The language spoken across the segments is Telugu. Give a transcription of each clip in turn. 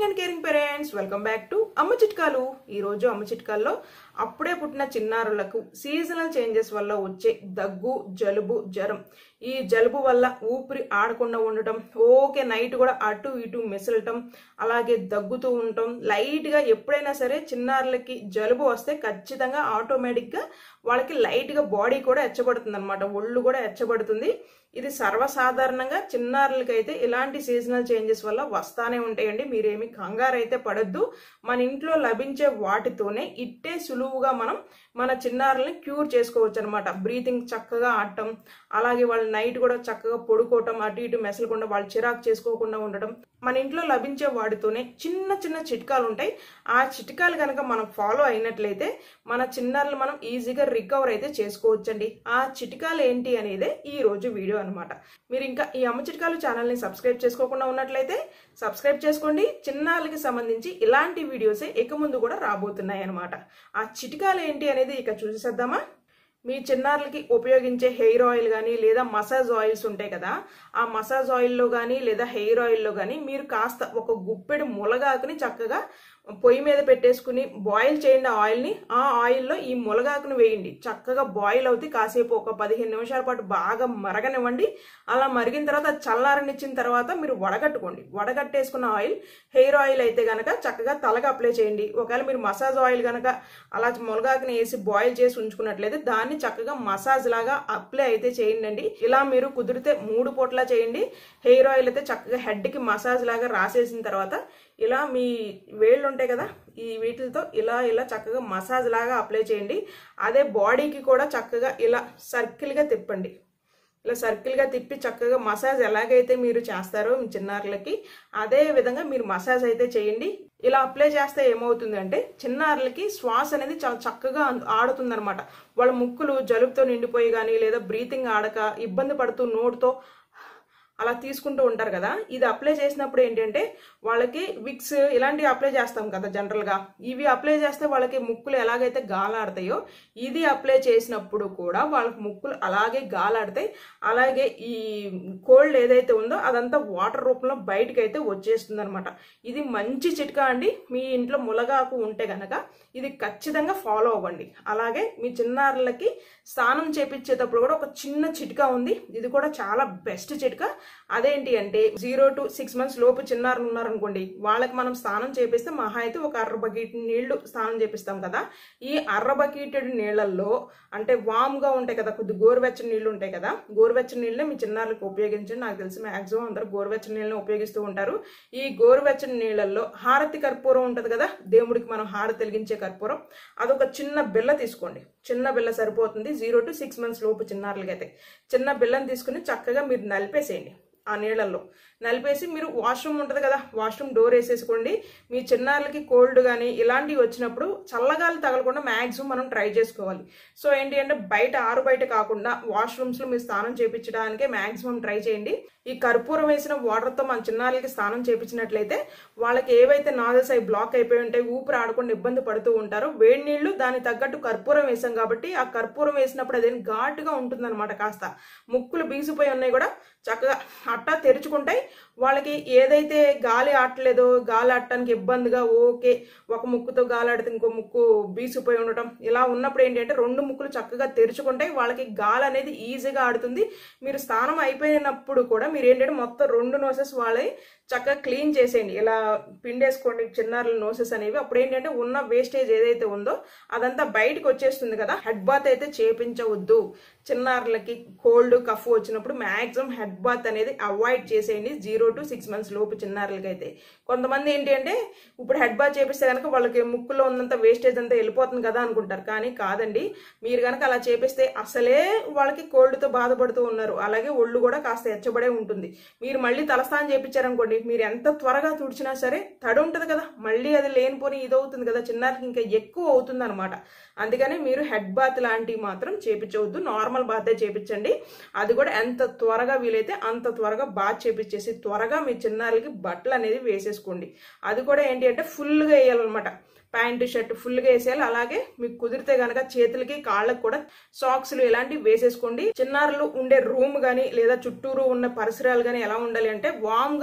loving and caring parents welcome back to అమ్మ చిట్కాలు ఈ రోజు అమ్మ చిట్కాల్లో అప్పుడే పుట్టిన చిన్నారులకు సీజనల్ చేంజెస్ వల్ల వచ్చే దగ్గు జలుబు జ్వరం ఈ జలుబు వల్ల ఊపిరి ఆడకుండా ఉండటం ఓకే నైట్ కూడా అటు ఇటు మెసలటం అలాగే దగ్గుతూ ఉండటం లైట్గా ఎప్పుడైనా సరే చిన్నారులకి జలుబు వస్తే ఖచ్చితంగా ఆటోమేటిక్గా వాళ్ళకి లైట్గా బాడీ కూడా ఎచ్చబడుతుంది అనమాట ఒళ్ళు కూడా ఎచ్చబడుతుంది ఇది సర్వసాధారణంగా చిన్నారులకైతే ఇలాంటి సీజనల్ చేంజెస్ వల్ల వస్తానే ఉంటాయండి మీరేమి కంగారు అయితే పడద్దు మన ఇంట్లో లభించే వాటితోనే ఇట్టే సులువుగా మనం మన చిన్నారుల్ని క్యూర్ చేసుకోవచ్చు అనమాట బ్రీతింగ్ చక్కగా ఆడటం అలాగే వాళ్ళు నైట్ కూడా చక్కగా పడుకోవటం అటు ఇటు మెసలకుండా వాళ్ళు చిరాకు చేసుకోకుండా ఉండటం మన ఇంట్లో లభించే వాటితోనే చిన్న చిన్న చిట్కాలు ఉంటాయి ఆ చిట్కాలు కనుక మనం ఫాలో అయినట్లయితే మన చిన్నారులు మనం ఈజీగా రికవర్ అయితే చేసుకోవచ్చండి ఆ చిట్కాలు ఏంటి అనేదే ఈ రోజు వీడియో అనమాట మీరు ఇంకా ఈ అమ్మ చిట్కాలు ఛానల్ని సబ్స్క్రైబ్ చేసుకోకుండా ఉన్నట్లయితే సబ్స్క్రైబ్ చేసుకోండి చిన్నారులకి సంబంధించి ఇలాంటి వీడియోసే ఇక ముందు కూడా రాబోతున్నాయి అనమాట ఆ చిట్కాలు ఏంటి అనేది ఇక చూసేద్దామా మీ చిన్నారులకి ఉపయోగించే హెయిర్ ఆయిల్ కానీ లేదా మసాజ్ ఆయిల్స్ ఉంటాయి కదా ఆ మసాజ్ ఆయిల్లో కానీ లేదా హెయిర్ ఆయిల్లో కానీ మీరు కాస్త ఒక గుప్పెడు ములగాకుని చక్కగా పొయ్యి మీద పెట్టేసుకుని బాయిల్ చేయండి ఆ ఆయిల్ని ఆ ఆయిల్లో ఈ ములగాకుని వేయండి చక్కగా బాయిల్ అవుతే కాసేపు ఒక పదిహేను నిమిషాల పాటు బాగా మరగనివ్వండి అలా మరిగిన తర్వాత అది చల్లారనిచ్చిన తర్వాత మీరు వడగట్టుకోండి వడగట్టేసుకున్న ఆయిల్ హెయిర్ ఆయిల్ అయితే గనక చక్కగా తలగా అప్లై చేయండి ఒకవేళ మీరు మసాజ్ ఆయిల్ గనక అలా ములగాకుని వేసి బాయిల్ చేసి ఉంచుకున్నట్లయితే దాన్ని చక్కగా మసాజ్ లాగా అప్లై అయితే చేయండి ఇలా మీరు కుదిరితే మూడు పూట్ల చేయండి హెయిర్ ఆయిల్ అయితే చక్కగా హెడ్కి మసాజ్ లాగా రాసేసిన తర్వాత ఇలా మీ వేళ్ళు ఉంటాయి కదా ఈ వీటితో ఇలా ఇలా చక్కగా మసాజ్ లాగా అప్లై చేయండి అదే బాడీకి కూడా చక్కగా ఇలా సర్కిల్గా తిప్పండి ఇలా సర్కిల్గా తిప్పి చక్కగా మసాజ్ ఎలాగైతే మీరు చేస్తారో మీ చిన్నారులకి అదే విధంగా మీరు మసాజ్ అయితే చేయండి ఇలా అప్లై చేస్తే ఏమవుతుందంటే చిన్నారులకి శ్వాస అనేది చాలా చక్కగా ఆడుతుందన్నమాట వాళ్ళ ముక్కులు జలుబుతో నిండిపోయి కానీ లేదా బ్రీతింగ్ ఆడక ఇబ్బంది పడుతూ నోటుతో అలా తీసుకుంటూ ఉంటారు కదా ఇది అప్లై చేసినప్పుడు ఏంటంటే వాళ్ళకి విక్స్ ఇలాంటివి అప్లై చేస్తాం కదా జనరల్గా ఇవి అప్లై చేస్తే వాళ్ళకి ముక్కులు ఎలాగైతే గాలాడతాయో ఇది అప్లై చేసినప్పుడు కూడా వాళ్ళకి ముక్కులు అలాగే గాలాడతాయి అలాగే ఈ కోల్డ్ ఏదైతే ఉందో అదంతా వాటర్ రూపంలో బయటకు అయితే వచ్చేస్తుంది అనమాట ఇది మంచి చిట్కా అండి మీ ఇంట్లో ములగాకు ఉంటే గనక ఇది ఖచ్చితంగా ఫాలో అవ్వండి అలాగే మీ చిన్నారులకి స్నానం చేపించేటప్పుడు కూడా ఒక చిన్న చిట్కా ఉంది ఇది కూడా చాలా బెస్ట్ చిట్కా అదేంటి అంటే జీరో టు సిక్స్ మంత్స్ లోపు చిన్నారులు ఉన్నారనుకోండి వాళ్ళకి మనం స్నానం చేపిస్తే మహా అయితే ఒక అర్ర బకెట్ నీళ్లు స్నానం చేపిస్తాం కదా ఈ అర్ర బకెటెడ్ నీళ్ళల్లో అంటే వామ్గా ఉంటాయి కదా కొద్ది గోరువెచ్చని నీళ్లు ఉంటాయి కదా గోరువెచ్చని నీళ్ళే మీ చిన్నారులకు ఉపయోగించండి నాకు తెలిసి మాక్సిమం అందరూ గోరువెచ్చని నీళ్ళని ఉపయోగిస్తూ ఉంటారు ఈ గోరువెచ్చని నీళ్ళల్లో హారతి కర్పూరం ఉంటుంది కదా దేవుడికి మనం హారతి వెలిగించే కర్పూరం అదొక చిన్న బిల్ల తీసుకోండి చిన్న బిల్ల సరిపోతుంది జీరో టు సిక్స్ మంత్స్ లోపు చిన్నారులకైతే చిన్న బిల్లని తీసుకుని చక్కగా మీరు నలిపేసేయండి ఆ నీళ్ళల్లో నలిపేసి మీరు వాష్రూమ్ ఉంటుంది కదా వాష్రూమ్ డోర్ వేసేసుకోండి మీ చిన్నారులకి కోల్డ్ కానీ ఇలాంటివి వచ్చినప్పుడు చల్లగాలి తగలకుండా మ్యాక్సిమం మనం ట్రై చేసుకోవాలి సో ఏంటి అంటే బయట ఆరు బయట కాకుండా వాష్రూమ్స్లో మీరు స్నానం చేయించడానికే మ్యాక్సిమం ట్రై చేయండి ఈ కర్పూరం వేసిన వాటర్తో మన చిన్నారులకి స్నానం చేయించినట్లయితే వాళ్ళకి ఏవైతే నాజల్స్ అవి బ్లాక్ అయిపోయి ఉంటాయి ఊపిరి ఆడకుండా ఇబ్బంది పడుతూ ఉంటారో వేడి నీళ్లు దానికి తగ్గట్టు కర్పూరం వేసాం కాబట్టి ఆ కర్పూరం వేసినప్పుడు అదేం ఘాటుగా ఉంటుందన్నమాట కాస్త ముక్కులు బీసిపోయి ఉన్నాయి కూడా చక్కగా అట్టా తెరుచుకుంటాయి వాళ్ళకి ఏదైతే గాలి ఆడలేదో గాలి ఆడటానికి ఇబ్బందిగా ఓకే ఒక ముక్కుతో గాలి ఆడితే ఇంకో ముక్కు బీసిపోయి ఉండటం ఇలా ఉన్నప్పుడు ఏంటంటే రెండు ముక్కులు చక్కగా తెరుచుకుంటాయి వాళ్ళకి గాలి అనేది ఈజీగా ఆడుతుంది మీరు స్నానం అయిపోయినప్పుడు కూడా మీరు ఏంటంటే మొత్తం రెండు నోసెస్ వాళ్ళే చక్కగా క్లీన్ చేసేయండి ఇలా పిండేసుకోండి చిన్నారుల నోసెస్ అనేవి అప్పుడు ఏంటంటే ఉన్న వేస్టేజ్ ఏదైతే ఉందో అదంతా బయటకు వచ్చేస్తుంది కదా హెడ్ బాత్ అయితే చేపించవద్దు చిన్నారులకి కోల్డ్ కఫ్ వచ్చినప్పుడు మ్యాక్సిమం హెడ్ బాత్ అనేది అవాయిడ్ చేసేయండి జీరో టు సిక్స్ మంత్స్ లోపు చిన్నారులకి అయితే కొంతమంది ఏంటి అంటే ఇప్పుడు హెడ్ బాత్ చేపిస్తే కనుక వాళ్ళకి ముక్కులో ఉన్నంత వేస్టేజ్ అంతా వెళ్ళిపోతుంది కదా అనుకుంటారు కానీ కాదండి మీరు కనుక అలా చేపిస్తే అసలే వాళ్ళకి కోల్డ్తో బాధపడుతూ ఉన్నారు అలాగే ఒళ్ళు కూడా కాస్త ఎచ్చబడే ఉంటుంది మీరు మళ్ళీ తలస్నానం చేపించారనుకోండి మీరు ఎంత త్వరగా తుడిచినా సరే తడి ఉంటుంది కదా మళ్ళీ అది లేనిపోని ఇదవుతుంది కదా చిన్నారికి ఇంకా ఎక్కువ అవుతుంది అనమాట అందుకని మీరు హెడ్ బాత్ లాంటివి మాత్రం చేపించవద్దు నార్మల్ బాతే చేపించండి అది కూడా ఎంత త్వరగా వీలైతే అంత త్వరగా బాత్ చేపించేసి త్వరగా మీ చిన్నారులకి బట్టలు అనేది వేసేసుకోండి అది కూడా ఏంటి అంటే ఫుల్గా వేయాలన్నమాట ప్యాంటు షర్ట్ ఫుల్గా వేసేయాలి అలాగే మీకు కుదిరితే కనుక చేతులకి కాళ్ళకి కూడా సాక్స్లు ఇలాంటివి వేసేసుకోండి చిన్నారులు ఉండే రూమ్ కానీ లేదా చుట్టూరు ఉన్న పరిసరాలు కానీ ఎలా ఉండాలి అంటే వామ్గా ఉండాలన్నమాట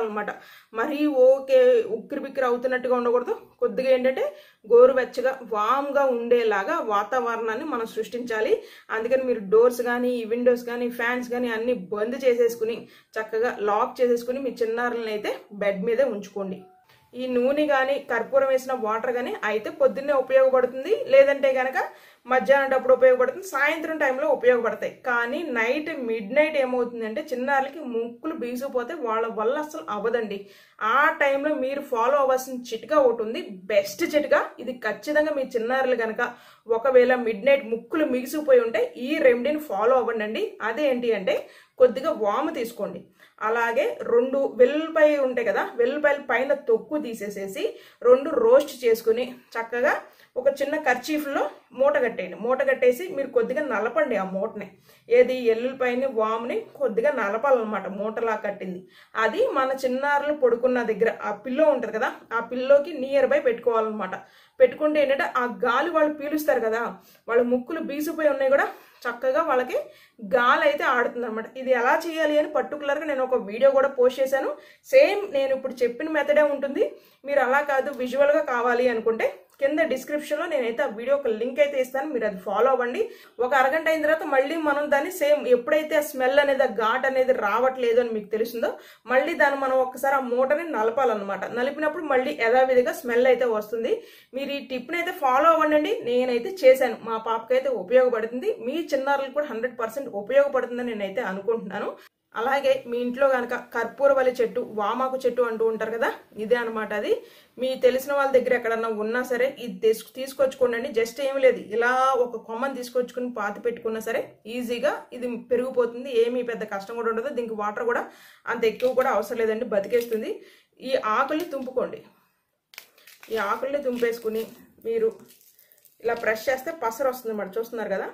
ఉండాలన్నమాట మరీ ఓకే ఉక్కిరి బిక్కిరి అవుతున్నట్టుగా ఉండకూడదు కొద్దిగా ఏంటంటే గోరువెచ్చగా వామ్గా ఉండేలాగా వాతావరణాన్ని మనం సృష్టించాలి అందుకని మీరు డోర్స్ కానీ విండోస్ కానీ ఫ్యాన్స్ కానీ అన్ని బంద్ చేసేసుకుని చక్కగా లాక్ చేసేసుకుని మీ చిన్నారులను అయితే బెడ్ మీదే ఉంచుకోండి ఈ నూనె కానీ కర్పూరం వేసిన వాటర్ కానీ అయితే పొద్దున్నే ఉపయోగపడుతుంది లేదంటే కనుక మధ్యాహ్నం అప్పుడు ఉపయోగపడుతుంది సాయంత్రం టైంలో ఉపయోగపడతాయి కానీ నైట్ మిడ్ నైట్ ఏమవుతుందంటే చిన్నారులకి ముక్కులు బీసిపోతే వాళ్ళ వల్ల అసలు అవ్వదండి ఆ టైంలో మీరు ఫాలో అవ్వాల్సిన చిట్కా ఒకటి ఉంది బెస్ట్ చిట్కా ఇది ఖచ్చితంగా మీ చిన్నారులు కనుక ఒకవేళ మిడ్ నైట్ ముక్కులు మిగిసిపోయి ఉంటే ఈ రెమెడీని ఫాలో అవ్వండి అదేంటి అంటే కొద్దిగా వాము తీసుకోండి అలాగే రెండు వెల్లుల్లిపాయ ఉంటాయి కదా వెల్లుల్లిపాయల పైన తొక్కు తీసేసేసి రెండు రోస్ట్ చేసుకుని చక్కగా ఒక చిన్న కర్చీఫ్లో మూట కట్టేయండి మూట కట్టేసి మీరు కొద్దిగా నలపండి ఆ మూటని ఏది ఎల్లుల్లిపాయని వాముని కొద్దిగా నలపాలన్నమాట మూటలా కట్టింది అది మన చిన్నారులు పడుకున్న దగ్గర ఆ పిల్లో ఉంటుంది కదా ఆ పిల్లోకి నియర్ బై పెట్టుకోవాలన్నమాట పెట్టుకుంటే ఏంటంటే ఆ గాలి వాళ్ళు పీలుస్తారు కదా వాళ్ళ ముక్కులు బీసిపోయి ఉన్నాయి కూడా చక్కగా వాళ్ళకి గాలి అయితే ఆడుతుంది అనమాట ఇది ఎలా చేయాలి అని పర్టికులర్గా నేను ఒక వీడియో కూడా పోస్ట్ చేశాను సేమ్ నేను ఇప్పుడు చెప్పిన మెథడే ఉంటుంది మీరు అలా కాదు విజువల్గా కావాలి అనుకుంటే కింద డిస్క్రిప్షన్లో నేనైతే ఆ వీడియో ఒక లింక్ అయితే ఇస్తాను మీరు అది ఫాలో అవ్వండి ఒక అరగంట అయిన తర్వాత మళ్ళీ మనం దాన్ని సేమ్ ఎప్పుడైతే ఆ స్మెల్ అనేది ఆ ఘాట్ అనేది రావట్లేదు అని మీకు తెలుస్తుందో మళ్ళీ దాన్ని మనం ఒక్కసారి ఆ మూటని నలపాలన్నమాట నలిపినప్పుడు మళ్ళీ యథావిధిగా స్మెల్ అయితే వస్తుంది మీరు ఈ టిప్ని అయితే ఫాలో అవ్వండి నేనైతే చేశాను మా పాపకైతే ఉపయోగపడుతుంది మీ చిన్నారులకు కూడా హండ్రెడ్ పర్సెంట్ ఉపయోగపడుతుందని నేనైతే అనుకుంటున్నాను అలాగే మీ ఇంట్లో కనుక కర్పూరవల్లి చెట్టు వామాకు చెట్టు అంటూ ఉంటారు కదా ఇదే అనమాట అది మీ తెలిసిన వాళ్ళ దగ్గర ఎక్కడన్నా ఉన్నా సరే ఇది తీసుకు తీసుకొచ్చుకోండి జస్ట్ ఏమి లేదు ఇలా ఒక కొమ్మని తీసుకొచ్చుకుని పాతి పెట్టుకున్నా సరే ఈజీగా ఇది పెరిగిపోతుంది ఏమీ పెద్ద కష్టం కూడా ఉండదు దీనికి వాటర్ కూడా అంత ఎక్కువ కూడా అవసరం లేదండి బతికేస్తుంది ఈ ఆకుల్ని తుంపుకోండి ఈ ఆకుల్ని తుంపేసుకుని మీరు ఇలా ప్రెస్ చేస్తే పసరు వస్తుంది అన్నమాట చూస్తున్నారు కదా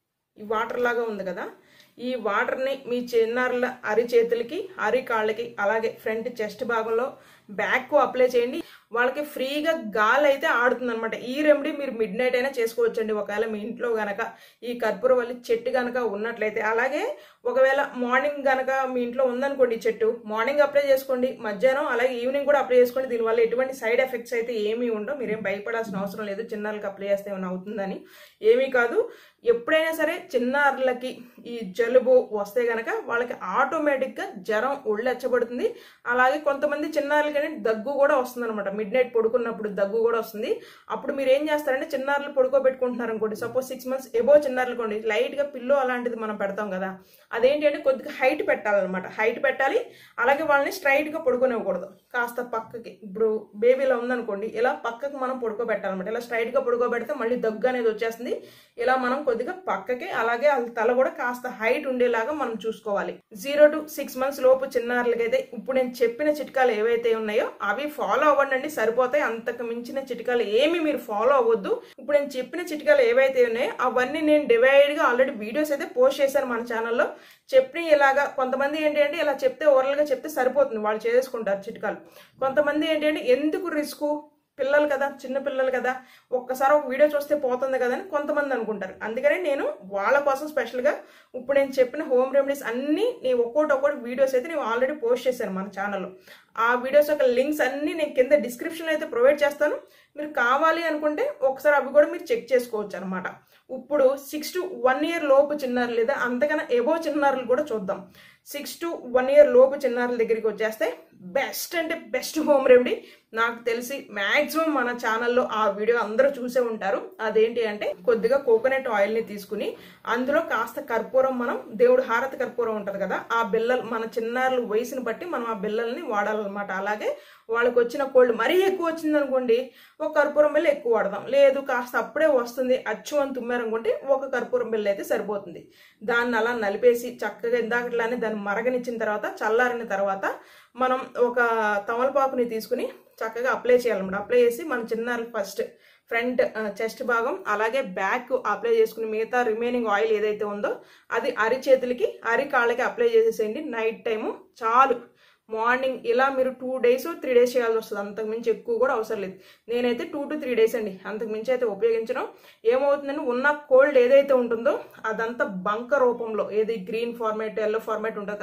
ఈ వాటర్ లాగా ఉంది కదా ఈ వాటర్ని మీ చిన్నారుల అరి చేతులకి అరి కాళ్ళకి అలాగే ఫ్రంట్ చెస్ట్ భాగంలో బ్యాక్ అప్లై చేయండి వాళ్ళకి ఫ్రీగా గాలి అయితే ఆడుతుంది అనమాట ఈ రెమెడీ మీరు మిడ్ నైట్ అయినా చేసుకోవచ్చండి ఒకవేళ మీ ఇంట్లో గనక ఈ కర్పూరవల్లి చెట్టు గనక ఉన్నట్లయితే అలాగే ఒకవేళ మార్నింగ్ గనక మీ ఇంట్లో ఉందనుకోండి ఈ చెట్టు మార్నింగ్ అప్లై చేసుకోండి మధ్యాహ్నం అలాగే ఈవినింగ్ కూడా అప్లై చేసుకోండి దీనివల్ల ఎటువంటి సైడ్ ఎఫెక్ట్స్ అయితే ఏమీ ఉండవు మీరేం భయపడాల్సిన అవసరం లేదు చిన్నారులకు అప్లై చేస్తే ఏమైనా అవుతుందని ఏమీ కాదు ఎప్పుడైనా సరే చిన్నారులకి ఈ జలుబు వస్తే గనక వాళ్ళకి ఆటోమేటిక్గా జ్వరం ఒళ్ళెచ్చబడుతుంది అలాగే కొంతమంది చిన్నారులకి దగ్గు కూడా వస్తుంది అనమాట మిడ్ నైట్ పడుకున్నప్పుడు దగ్గు కూడా వస్తుంది అప్పుడు మీరు ఏం చేస్తారంటే చిన్నారులు పడుకోబెట్టుకుంటున్నారు అనుకోండి సపోజ్ సిక్స్ మంత్స్ ఎబో చిన్నారులు అనుకోండి లైట్గా పిల్లో అలాంటిది మనం పెడతాం కదా అదేంటి అంటే కొద్దిగా హైట్ పెట్టాలన్నమాట హైట్ పెట్టాలి అలాగే వాళ్ళని స్ట్రైట్గా పడుకోనివ్వకూడదు కాస్త పక్కకి ఇప్పుడు బేబీలో ఉందనుకోండి ఇలా పక్కకి మనం పడుకోబెట్టాలన్నమాట ఇలా స్ట్రైట్గా పడుకోబెడితే మళ్ళీ దగ్గు అనేది వచ్చేస్తుంది ఇలా మనం కొద్దిగా పక్కకి అలాగే వాళ్ళ తల కూడా కాస్త హైట్ ఉండేలాగా మనం చూసుకోవాలి జీరో టు సిక్స్ మంత్స్ లోపు చిన్నారులకైతే ఇప్పుడు నేను చెప్పిన చిట్కాలు ఏవైతే ఉన్నాయో అవి ఫాలో అవ్వండి సరిపోతాయి అంతకు మించిన చిట్కాలు ఏమి మీరు ఫాలో అవ్వద్దు ఇప్పుడు నేను చెప్పిన చిట్కాలు ఏవైతే ఉన్నాయో అవన్నీ నేను డివైడ్ గా ఆల్రెడీ వీడియోస్ అయితే పోస్ట్ చేశాను మన ఛానల్లో చెప్పిన ఇలాగా కొంతమంది ఏంటి అంటే ఇలా చెప్తే ఓవరాల్ గా చెప్తే సరిపోతుంది వాళ్ళు చేసుకుంటారు చిట్కాలు కొంతమంది ఏంటి అంటే ఎందుకు రిస్క్ పిల్లలు కదా చిన్న పిల్లలు కదా ఒక్కసారి ఒక వీడియో చూస్తే పోతుంది కదా అని కొంతమంది అనుకుంటారు అందుకనే నేను వాళ్ళ కోసం స్పెషల్గా ఇప్పుడు నేను చెప్పిన హోమ్ రెమెడీస్ అన్నీ నేను ఒక్కోటి ఒక్కోటి వీడియోస్ అయితే నేను ఆల్రెడీ పోస్ట్ చేశాను మన ఛానల్లో ఆ వీడియోస్ యొక్క లింక్స్ అన్నీ నేను కింద డిస్క్రిప్షన్లో అయితే ప్రొవైడ్ చేస్తాను మీరు కావాలి అనుకుంటే ఒకసారి అవి కూడా మీరు చెక్ చేసుకోవచ్చు అనమాట ఇప్పుడు సిక్స్ టు వన్ ఇయర్ లోపు చిన్నారులు లేదా అంతకన్నా ఎబో చిన్నారులు కూడా చూద్దాం సిక్స్ టు వన్ ఇయర్ లోపు చిన్నారుల దగ్గరికి వచ్చేస్తే బెస్ట్ అంటే బెస్ట్ హోమ్ రెమెడీ నాకు తెలిసి మ్యాక్సిమం మన ఛానల్లో ఆ వీడియో అందరూ చూసే ఉంటారు అదేంటి అంటే కొద్దిగా కోకోనట్ ఆయిల్ని తీసుకుని అందులో కాస్త కర్పూరం మనం దేవుడు హారతి కర్పూరం ఉంటుంది కదా ఆ బిల్లలు మన చిన్నారుల వయసుని బట్టి మనం ఆ బిల్లల్ని వాడాలన్నమాట అలాగే వాళ్ళకి వచ్చిన కోల్డ్ మరీ ఎక్కువ వచ్చింది అనుకోండి ఒక కర్పూరం బిల్ల ఎక్కువ వాడదాం లేదు కాస్త అప్పుడే వస్తుంది అచ్చు అని తుమ్మారనుకుంటే ఒక కర్పూరం బిల్ల అయితే సరిపోతుంది దాన్ని అలా నలిపేసి చక్కగా ఇందాకట్లానే దాన్ని మరగనిచ్చిన తర్వాత చల్లారిన తర్వాత మనం ఒక తమలపాకుని తీసుకుని చక్కగా అప్లై చేయాలన్నమాట అప్లై చేసి మన చిన్నారులు ఫస్ట్ ఫ్రంట్ చెస్ట్ భాగం అలాగే బ్యాక్ అప్లై చేసుకుని మిగతా రిమైనింగ్ ఆయిల్ ఏదైతే ఉందో అది అరి చేతులకి అరి కాళ్ళకి అప్లై చేసేసేయండి నైట్ టైము చాలు మార్నింగ్ ఇలా మీరు టూ డేస్ త్రీ డేస్ చేయాల్సి వస్తుంది అంతకు మించి ఎక్కువ కూడా అవసరం లేదు నేనైతే టూ టు త్రీ డేస్ అండి అంతకు మించి అయితే ఉపయోగించడం ఏమవుతుందంటే ఉన్న కోల్డ్ ఏదైతే ఉంటుందో అదంతా బంక రూపంలో ఏది గ్రీన్ ఫార్మేట్ ఎల్లో ఫార్మేట్ ఉంటుంది కదా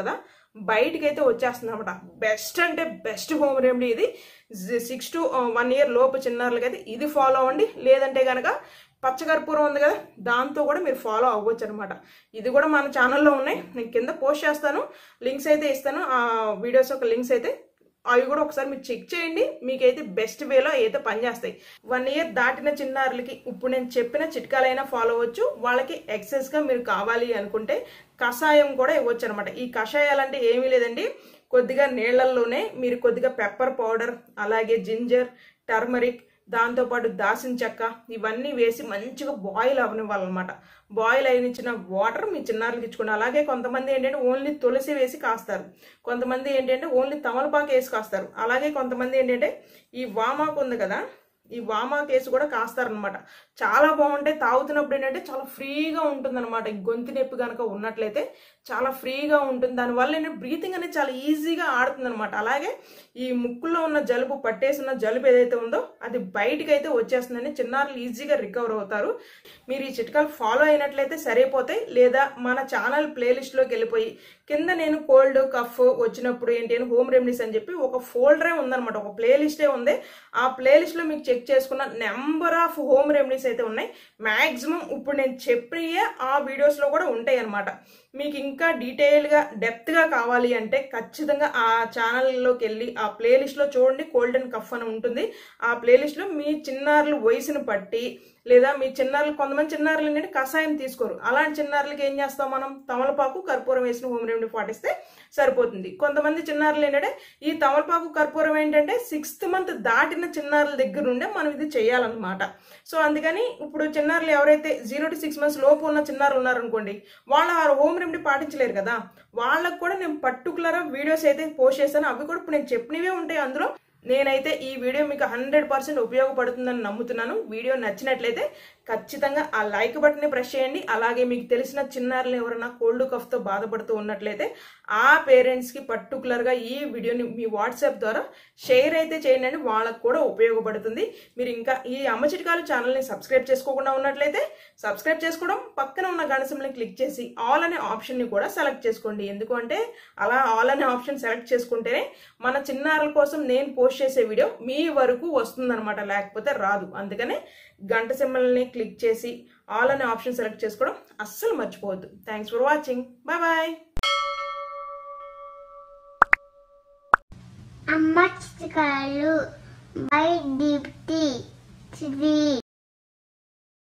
బయటికి అయితే వచ్చేస్తుంది అనమాట బెస్ట్ అంటే బెస్ట్ హోమ్ రెమెడీ ఇది సిక్స్ టు వన్ ఇయర్ లోపు చిన్నారులకైతే ఇది ఫాలో అవ్వండి లేదంటే కనుక పచ్చకర్పూరం ఉంది కదా దాంతో కూడా మీరు ఫాలో అవ్వచ్చు అనమాట ఇది కూడా మన ఛానల్లో ఉన్నాయి నేను కింద పోస్ట్ చేస్తాను లింక్స్ అయితే ఇస్తాను ఆ వీడియోస్ యొక్క లింక్స్ అయితే అవి కూడా ఒకసారి మీరు చెక్ చేయండి మీకైతే బెస్ట్ వేలో అయితే పనిచేస్తాయి వన్ ఇయర్ దాటిన చిన్నారులకి ఇప్పుడు నేను చెప్పిన చిట్కాలైనా ఫాలో అవ్వచ్చు వాళ్ళకి ఎక్సెస్ గా మీరు కావాలి అనుకుంటే కషాయం కూడా ఇవ్వచ్చు అనమాట ఈ కషాయాలు అంటే ఏమీ లేదండి కొద్దిగా నీళ్ళల్లోనే మీరు కొద్దిగా పెప్పర్ పౌడర్ అలాగే జింజర్ టర్మరిక్ దాంతోపాటు దాసిన చెక్క ఇవన్నీ వేసి మంచిగా బాయిల్ అవనివ్వాలన్నమాట బాయిల్ అయినిచ్చిన వాటర్ మీ చిన్నారులకి ఇచ్చుకోండి అలాగే కొంతమంది ఏంటంటే ఓన్లీ తులసి వేసి కాస్తారు కొంతమంది ఏంటంటే ఓన్లీ తమలపాకు వేసి కాస్తారు అలాగే కొంతమంది ఏంటంటే ఈ వామాకు ఉంది కదా ఈ వామాకు వేసి కూడా కాస్తారనమాట చాలా బాగుంటాయి తాగుతున్నప్పుడు ఏంటంటే చాలా ఫ్రీగా ఉంటుంది అనమాట గొంతు నొప్పి కనుక ఉన్నట్లయితే చాలా ఫ్రీగా ఉంటుంది దానివల్ల ఏంటంటే బ్రీతింగ్ అనేది చాలా ఈజీగా ఆడుతుంది అనమాట అలాగే ఈ ముక్కులో ఉన్న జలుబు పట్టేసిన జలుబు ఏదైతే ఉందో అది బయటికి అయితే వచ్చేస్తుందని చిన్నారులు ఈజీగా రికవర్ అవుతారు మీరు ఈ చిట్కాలు ఫాలో అయినట్లయితే సరిపోతాయి లేదా మన ఛానల్ ప్లేలిస్ట్లోకి వెళ్ళిపోయి కింద నేను కోల్డ్ కఫ్ వచ్చినప్పుడు ఏంటి అని హోమ్ రెమెడీస్ అని చెప్పి ఒక ఫోల్డరే ఉందన్నమాట ఒక ప్లేలిస్టే ఉంది ఆ ప్లేలిస్ట్లో మీకు చెక్ చేసుకున్న నెంబర్ ఆఫ్ హోమ్ రెమెడీస్ అయితే ఉన్నాయి మ్యాక్సిమం ఇప్పుడు నేను చెప్పియే ఆ వీడియోస్లో కూడా ఉంటాయి అనమాట మీకు ఇంకా డీటెయిల్గా డెప్త్గా కావాలి అంటే ఖచ్చితంగా ఆ ఛానల్లోకి వెళ్ళి ఆ ప్లేలిస్ట్లో చూడండి కోల్డ్ అండ్ కఫ్ అని ఉంటుంది ఆ ప్లేలిస్ట్లో మీ చిన్నారుల వయసును బట్టి లేదా మీ చిన్నారులు కొంతమంది చిన్నారులు ఏంటంటే కషాయం తీసుకోరు అలాంటి చిన్నారులకి ఏం చేస్తాం మనం తమలపాకు కర్పూరం వేసిన హోమ్ రెమెడీ పాటిస్తే సరిపోతుంది కొంతమంది చిన్నారులు ఏంటంటే ఈ తమలపాకు కర్పూరం ఏంటంటే సిక్స్త్ మంత్ దాటిన చిన్నారుల దగ్గర నుండే మనం ఇది చేయాలన్నమాట సో అందుకని ఇప్పుడు చిన్నారులు ఎవరైతే జీరో టు సిక్స్ మంత్స్ లోపు ఉన్న చిన్నారులు ఉన్నారనుకోండి వాళ్ళ ఆ హోమ్ రెమెడీ పాటించలేరు కదా వాళ్ళకు కూడా నేను పర్టికులర్ వీడియోస్ అయితే పోస్ట్ చేశాను అవి కూడా ఇప్పుడు నేను చెప్పినవే ఉంటాయి అందులో నేనైతే ఈ వీడియో మీకు హండ్రెడ్ పర్సెంట్ ఉపయోగపడుతుందని నమ్ముతున్నాను వీడియో నచ్చినట్లయితే ఖచ్చితంగా ఆ లైక్ బటన్ని ప్రెస్ చేయండి అలాగే మీకు తెలిసిన చిన్నారులు ఎవరైనా కోల్డ్ కఫ్తో బాధపడుతూ ఉన్నట్లయితే ఆ పేరెంట్స్కి పర్టికులర్గా ఈ వీడియోని మీ వాట్సాప్ ద్వారా షేర్ అయితే చేయండి వాళ్ళకు కూడా ఉపయోగపడుతుంది మీరు ఇంకా ఈ అమ్మ చిట్కాలు ఛానల్ని సబ్స్క్రైబ్ చేసుకోకుండా ఉన్నట్లయితే సబ్స్క్రైబ్ చేసుకోవడం పక్కన ఉన్న గణసంని క్లిక్ చేసి ఆల్ అనే ఆప్షన్ని కూడా సెలెక్ట్ చేసుకోండి ఎందుకంటే అలా ఆల్ అనే ఆప్షన్ సెలెక్ట్ చేసుకుంటేనే మన చిన్నారుల కోసం నేను పోస్ట్ చేసే వీడియో మీ వరకు వస్తుందన్నమాట లేకపోతే రాదు అందుకనే గంట సింబల్ని క్లిక్ చేసి ఆల్ అనే ఆప్షన్ సెలెక్ట్ చేసుకోవడం అస్సలు మర్చిపోవద్దు thanks for watching bye bye అమ్మ చిత్రాలు బై దీప్తి శ్రీ